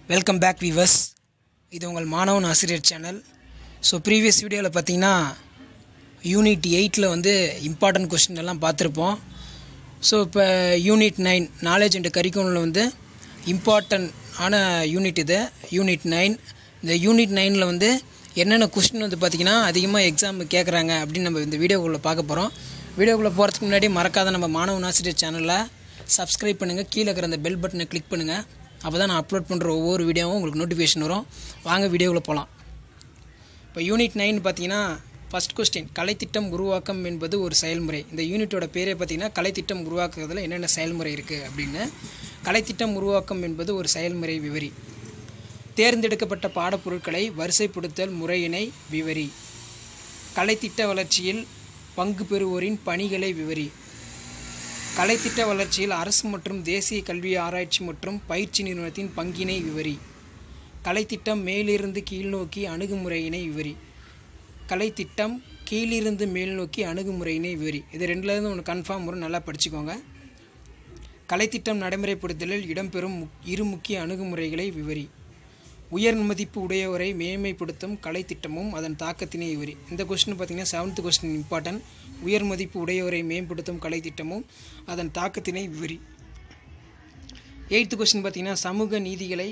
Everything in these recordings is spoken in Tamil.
வெல்கம் பேக் விவர்ஸ் இது உங்கள் மாணவன் ஆசிரியர் சேனல் ஸோ ப்ரீவியஸ் வீடியோவில் பார்த்தீங்கன்னா யூனிட் எயிட்டில் வந்து இம்பார்ட்டன்ட் கொஸ்டின் எல்லாம் பார்த்துருப்போம் ஸோ இப்போ யூனிட் நைன் நாலேஜ் அண்ட் கரிக்குலமில் வந்து இம்பார்ட்டன்ட் ஆன யூனிட் இது யூனிட் நைன் இந்த யூனிட் நைனில் வந்து என்னென்ன கொஸ்டின் வந்து பார்த்திங்கன்னா அதிகமாக எக்ஸாம் கேட்குறாங்க அப்படின்னு நம்ம இந்த வீடியோக்குள்ளே பார்க்க போகிறோம் வீடியோக்குள்ளே போகிறதுக்கு முன்னாடி மறக்காத நம்ம மாணவன் ஆசிரியர் சேனலில் சப்ஸ்கிரைப் பண்ணுங்கள் கீழே இருக்கிற அந்த பெல் பட்டனை கிளிக் பண்ணுங்கள் அப்போ தான் நான் அப்லோட் பண்ணுற ஒவ்வொரு வீடியோவும் உங்களுக்கு நோட்டிஃபிகேஷன் வரும் வாங்க வீடியோக்குள்ளே போகலாம் இப்போ யூனிட் நைன் பார்த்தீங்கன்னா ஃபஸ்ட் கொஸ்டின் கலைத்திட்டம் உருவாக்கம் என்பது ஒரு செயல்முறை இந்த யூனிட்டோட பேரே பார்த்தீங்கன்னா கலைத்திட்டம் உருவாக்குறதுல என்னென்ன செயல்முறை இருக்குது அப்படின்னு கலைத்திட்டம் உருவாக்கம் என்பது ஒரு செயல்முறை விவரி தேர்ந்தெடுக்கப்பட்ட பாடப்பொருட்களை வரிசைப்படுத்தல் முறையினை விவரி கலைத்திட்ட வளர்ச்சியில் பங்கு பெறுவோரின் பணிகளை விவரி கலைத்திட்ட வளர்ச்சியில் அரசு மற்றும் தேசிய கல்வி ஆராய்ச்சி மற்றும் பயிற்சி நிறுவனத்தின் பங்கினை விவரி கலைத்திட்டம் மேலிருந்து கீழ்நோக்கி அணுகுமுறையினை விவரி கலைத்திட்டம் கீழிருந்து மேல்நோக்கி அணுகுமுறையினை விவரி இது ரெண்டுலேருந்து ஒன்று கன்ஃபார்ம் வரும் நல்லா படிச்சுக்கோங்க கலைத்திட்டம் நடைமுறைப்படுத்தலில் இடம்பெறும் முக்- இரு முக்கிய அணுகுமுறைகளை விவரி உயர் மதிப்பு உடையவரை மேன்மைப்படுத்தும் கலைத்திட்டமும் அதன் தாக்கத்தினை விவரி இந்த கொஸ்டின் பார்த்தீங்கன்னா செவன்த் கொஸ்டின் இம்பார்ட்டன்ட் உயர் மதிப்பு உடையவரை மேம்படுத்தும் கலைத்திட்டமும் அதன் தாக்கத்தினை விவரி எயித்து கொஸ்டின் பார்த்தீங்கன்னா சமூக நீதிகளை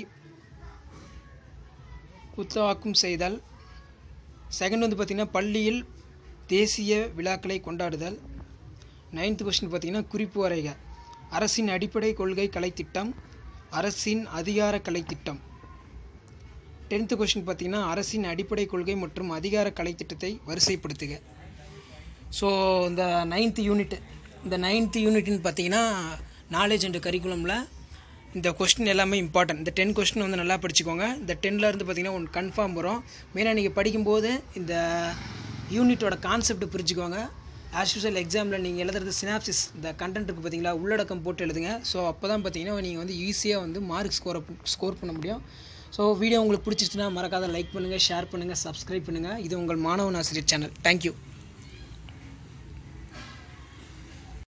குத்தாக்கும் செய்தல் செகண்ட் வந்து பார்த்திங்கன்னா பள்ளியில் தேசிய விழாக்களை கொண்டாடுதல் நைன்த் கொஸ்டின் பார்த்தீங்கன்னா குறிப்பு வரைக அரசின் அடிப்படை கொள்கை கலைத்திட்டம் அரசின் அதிகார கலைத்திட்டம் டென்த்து கொஸ்டின் பார்த்தீங்கன்னா அரசின் அடிப்படை கொள்கை மற்றும் அதிகார கலைத்திட்டத்தை வரிசைப்படுத்துக ஸோ இந்த நைன்த் யூனிட் இந்த நைன்த் யூனிட்னு பார்த்தீங்கன்னா நாலேஜ் அண்ட் கரிக்குலமில் இந்த கொஸ்டின் எல்லாமே இம்பார்ட்டன்ட் இந்த டென் கொஸ்டின் வந்து நல்லா படிச்சுக்கோங்க இந்த டென்னில் இருந்து பார்த்தீங்கன்னா ஒன்று கன்ஃபார்ம் வரும் மெயினாக நீங்கள் படிக்கும்போது இந்த யூனிட்டோட கான்செப்ட் புரிஞ்சுக்கோங்க ஆஸ் யூஸ்வல் எக்ஸாமில் நீங்கள் எழுதுறது சினாப்சிஸ் இந்த கண்டென்ட் இருக்குது பார்த்தீங்களா உள்ளடக்கம் போட்டு எழுதுங்க ஸோ அப்போ தான் பார்த்தீங்கன்னா நீங்கள் வந்து ஈஸியாக வந்து மார்க் ஸ்கோர் ஸ்கோர் பண்ண முடியும் ஸோ வீடியோ உங்களுக்கு பிடிச்சிச்சுன்னா மறக்காத லைக் பண்ணுங்கள் ஷேர் பண்ணுங்கள் சப்ஸ்கிரைப் பண்ணுங்கள் இது உங்கள் மாணவன் ஆசிரியர் சேனல் தேங்க்யூ